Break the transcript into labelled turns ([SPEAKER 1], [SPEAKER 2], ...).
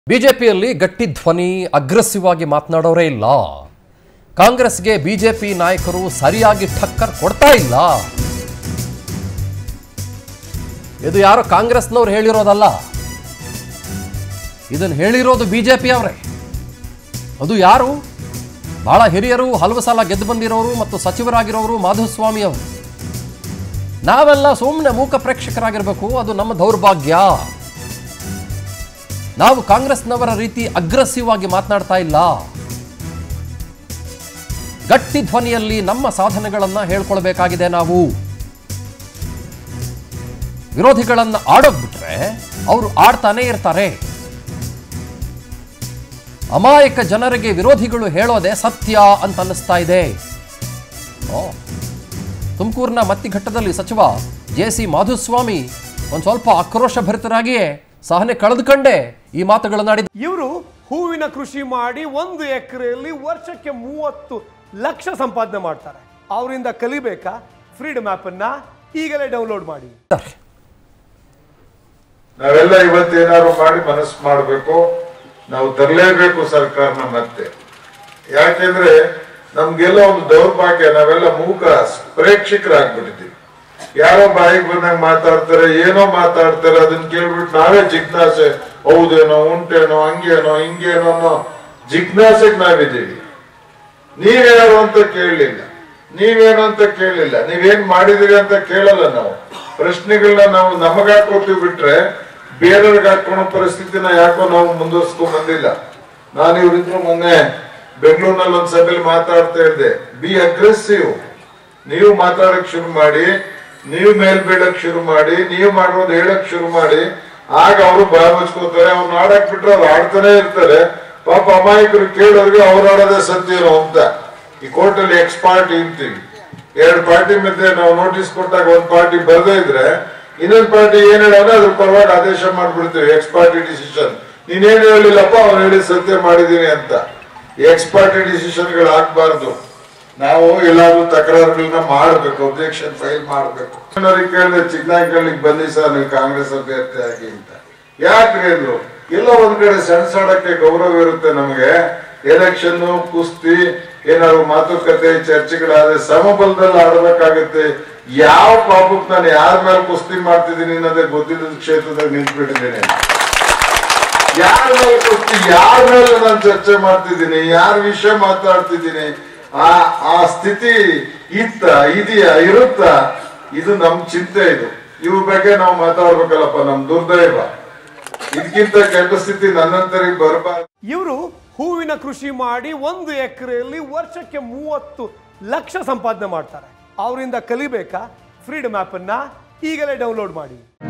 [SPEAKER 1] ಬಿಜೆಪಿಯಲ್ಲಿ ಗಟ್ಟಿ ಧ್ವನಿ ಅಗ್ರೆಸಿವ್ ಆಗಿ ಮಾತನಾಡೋರೇ ಇಲ್ಲ ಕಾಂಗ್ರೆಸ್ಗೆ ಬಿಜೆಪಿ ನಾಯಕರು ಸರಿಯಾಗಿ ಠಕ್ಕರ್ ಕೊಡ್ತಾ ಇಲ್ಲ ಇದು ಯಾರೋ ಕಾಂಗ್ರೆಸ್ನವ್ರು ಹೇಳಿರೋದಲ್ಲ ಇದನ್ನು ಹೇಳಿರೋದು ಬಿಜೆಪಿ ಅವರೇ ಅದು ಯಾರು ಬಹಳ ಹಿರಿಯರು ಹಲವು ಸಲ ಗೆದ್ದು ಬಂದಿರೋರು ಮತ್ತು ಸಚಿವರಾಗಿರೋರು ಮಾಧುಸ್ವಾಮಿ ಅವರು ನಾವೆಲ್ಲ ಸುಮ್ಮನೆ ಮೂಕ ಪ್ರೇಕ್ಷಕರಾಗಿರಬೇಕು ಅದು ನಮ್ಮ ದೌರ್ಭಾಗ್ಯ ನಾವು ಕಾಂಗ್ರೆಸ್ನವರ ರೀತಿ ಅಗ್ರೆಸಿವ್ ಆಗಿ ಮಾತನಾಡ್ತಾ ಇಲ್ಲ ಗಟ್ಟಿ ಧ್ವನಿಯಲ್ಲಿ ನಮ್ಮ ಸಾಧನೆಗಳನ್ನ ಹೇಳ್ಕೊಳ್ಬೇಕಾಗಿದೆ ನಾವು ವಿರೋಧಿಗಳನ್ನ ಆಡೋಗ್ಬಿಟ್ರೆ ಅವರು ಆಡ್ತಾನೆ ಇರ್ತಾರೆ ಅಮಾಯಕ ಜನರಿಗೆ ವಿರೋಧಿಗಳು ಹೇಳೋದೇ ಸತ್ಯ ಅಂತ ಅನ್ನಿಸ್ತಾ ಇದೆ ಓ ತುಮಕೂರಿನ ಮತ್ತಿಘಟ್ಟದಲ್ಲಿ ಸಚಿವ ಜೆ ಸಿ ಮಾಧುಸ್ವಾಮಿ ಒಂದು ಸ್ವಲ್ಪ ಆಕ್ರೋಶ ಭರಿತರಾಗಿಯೇ ಸಹನೆ ಕಳೆದುಕೊಂಡೇ ಈ ಮಾತುಗಳನ್ನಾಡಿದ
[SPEAKER 2] ಇವರು ಹೂವಿನ ಕೃಷಿ ಮಾಡಿ ಒಂದು ಎಕರೆಯಲ್ಲಿ ವರ್ಷಕ್ಕೆ ಮೂವತ್ತು ಲಕ್ಷ ಸಂಪಾದನೆ ಮಾಡ್ತಾರೆ ಅವರಿಂದ ಕಲಿಬೇಕಾ ಫ್ರೀಡಮ್ ಅನ್ನ ಈಗಲೇ ಡೌನ್ಲೋಡ್ ಮಾಡಿ
[SPEAKER 3] ನಾವೆಲ್ಲ ಇವತ್ತೇನಾದ್ರು ಮಾಡಿ ಮನಸ್ಸು ಮಾಡಬೇಕು ನಾವು ತರಲೇಬೇಕು ಸರ್ಕಾರನ ಮತ್ತೆ ಯಾಕೆಂದ್ರೆ ನಮ್ಗೆಲ್ಲ ಒಂದು ದೌರ್ಭಾಗ್ಯ ನಾವೆಲ್ಲ ಮೂಕ ಪ್ರೇಕ್ಷಕರಾಗ್ಬಿಟ್ಟಿದ್ದೀವಿ ಯಾರೋ ಬಾಯಿಗೆ ಬಂದಾಗ ಮಾತಾಡ್ತಾರೆ ಏನೋ ಮಾತಾಡ್ತಾರೆ ಅದನ್ನ ಕೇಳ್ಬಿಟ್ಟು ನಾವೇ ಜಿಜ್ಞಾಸೆ ಹೌದೇನೋ ಉಂಟೇನೋ ಹಂಗೇನೋ ಹಿಂಗೇನೋ ಅನ್ನೋ ಜಿಜ್ಞಾಸೆಗೆ ನಾವಿದ್ದೀವಿ ನೀವೇನು ಅಂತ ಕೇಳಲಿಲ್ಲ ನೀವೇನು ಅಂತ ಕೇಳಲಿಲ್ಲ ನೀವೇನ್ ಮಾಡಿದಿರಿ ಅಂತ ಕೇಳಲ್ಲ ನಾವು ಪ್ರಶ್ನೆಗಳನ್ನ ನಾವು ನಮಗ್ ಹಾಕೋತೀವಿ ಬಿಟ್ರೆ ಬೇರೆಯವ್ರಿಗೆ ಹಾಕೊಳ್ಳೋ ಪರಿಸ್ಥಿತಿನ ಯಾಕೋ ನಾವು ಮುಂದುವರ್ಸ್ಕೊಂಡ್ ಬಂದಿಲ್ಲ ನಾನು ಇವ್ರಿದ್ರು ಮೊನ್ನೆ ಬೆಂಗಳೂರಿನಲ್ಲಿ ಒಂದ್ ಸಭೆಯಲ್ಲಿ ಮಾತಾಡ್ತಾ ಇದ್ದೆ ಬಿ ಅಗ್ರೆಸಿವ್ ನೀವು ಮಾತಾಡಕ್ ಶುರು ಮಾಡಿ ನೀವು ಮೇಲ್ ಬೀಳಕ್ ಶುರು ಮಾಡಿ ನೀವು ಮಾಡೋದು ಹೇಳಕ್ ಶುರು ಮಾಡಿ ಆಗ ಅವರು ಬಾಯ ಮುಚ್ಕೋತಾರೆ ಅವ್ರು ಆಡಕ್ ಬಿಟ್ರೆ ಅವ್ರು ಆಡ್ತಾನೆ ಇರ್ತಾರೆ ಪಾಪ ಅಮಾಯಕರು ಕೇಳೋರಿಗೆ ಅವ್ರು ಆಡೋದೇ ಸತ್ಯನೋ ಅಂತ ಈ ಕೋರ್ಟಲ್ಲಿ ಎಕ್ಸ್ ಪಾರ್ಟಿ ಅಂತೀವಿ ಎರಡು ಪಾರ್ಟಿ ಮಧ್ಯೆ ನಾವು ನೋಟಿಸ್ ಕೊಟ್ಟಾಗ ಒಂದ್ ಪಾರ್ಟಿ ಬರ್ದೇ ಇದ್ರೆ ಇನ್ನೊಂದ್ ಪಾರ್ಟಿ ಏನ್ ಹೇಳೋದ್ರೆ ಅದ್ರ ಪರವಾಗಿ ಆದೇಶ ಮಾಡ್ಬಿಡ್ತೀವಿ ಎಕ್ಸ್ ಪಾರ್ಟಿ ಡಿಸಿಷನ್ ನೀನೇನ್ ಹೇಳಿಲ್ಲಪ್ಪ ಅವ್ರು ಹೇಳಿ ಸತ್ಯ ಮಾಡಿದೀನಿ ಅಂತ ಎಕ್ಸ್ ಪಾರ್ಟಿ ಡಿಸಿಷನ್ಗಳು ಆಗ್ಬಾರ್ದು ನಾವು ಎಲ್ಲಾದ್ರೂ ತಕರಾರುಗಳನ್ನ ಮಾಡ್ಬೇಕು ಅಬ್ಜೆಕ್ಷನ್ ಫೈಲ್ ಮಾಡ್ಬೇಕು ಅವ್ರಿಗೆ ಕೇಳಿದ್ರೆ ಚಿಕ್ಕನಾಯ್ಕಳ್ಳಿಗೆ ಬನ್ನಿ ಸರ್ ನೀವು ಕಾಂಗ್ರೆಸ್ ಅಭ್ಯರ್ಥಿ ಆಗಿ ಅಂತ ಯಾಕ್ರಿ ಅಂದ್ರು ಎಲ್ಲ ಒಂದ್ ಕಡೆ ಸೆಣಸಾಡಕ್ಕೆ ಗೌರವ ಇರುತ್ತೆ ನಮಗೆ ಎಲೆಕ್ಷನ್ ಕುಸ್ತಿ ಏನಾದ್ರು ಮಾತುಕತೆ ಚರ್ಚೆಗಳಾದ್ರೆ ಸಮಬಲದಲ್ಲಿ ಆಡಬೇಕಾಗುತ್ತೆ ಯಾವ ಪಾಪಕ್ ನಾನು ಯಾರ ಮೇಲೆ ಕುಸ್ತಿ ಮಾಡ್ತಿದ್ದೀನಿ ಅನ್ನೋದೇ ಗೊತ್ತಿಲ್ಲದ ಕ್ಷೇತ್ರದಾಗ ನಿಂತ್ಬಿಟ್ಟಿದ್ದೀನಿ ಯಾರ ಮೇಲೆ ಕುಸ್ತಿ ಯಾರ ಮೇಲೆ ನಾನು ಚರ್ಚೆ ಮಾಡ್ತಿದ್ದೀನಿ ಯಾರ ವಿಷಯ ಮಾತಾಡ್ತಿದ್ದೀನಿ ಆ ಆ ಸ್ಥಿತಿ ಇತ್ತ ಇದೆಯಾ ಇರುತ್ತಾ ಇದು ನಮ್ ಚಿಂತೆ ಇದು ಇವ್ರ ಬಗ್ಗೆ ನಾವು ಮಾತಾಡ್ಬೇಕಲ್ಲಪ್ಪ ನಮ್ ದುರ್ದೈವ ಇದಕ್ಕಿಂತ ಕೆಟ್ಟ ಸ್ಥಿತಿ ನನ್ನಂತರಿಗೆ ಬರಬಾರ್ದು
[SPEAKER 2] ಇವರು ಹೂವಿನ ಕೃಷಿ ಮಾಡಿ ಒಂದು ಎಕರೆಯಲ್ಲಿ ವರ್ಷಕ್ಕೆ ಮೂವತ್ತು ಲಕ್ಷ ಸಂಪಾದನೆ ಮಾಡ್ತಾರೆ ಅವರಿಂದ ಕಲಿಬೇಕಾ ಫ್ರೀಡಮ್ ಅನ್ನ ಈಗಲೇ ಡೌನ್ಲೋಡ್ ಮಾಡಿ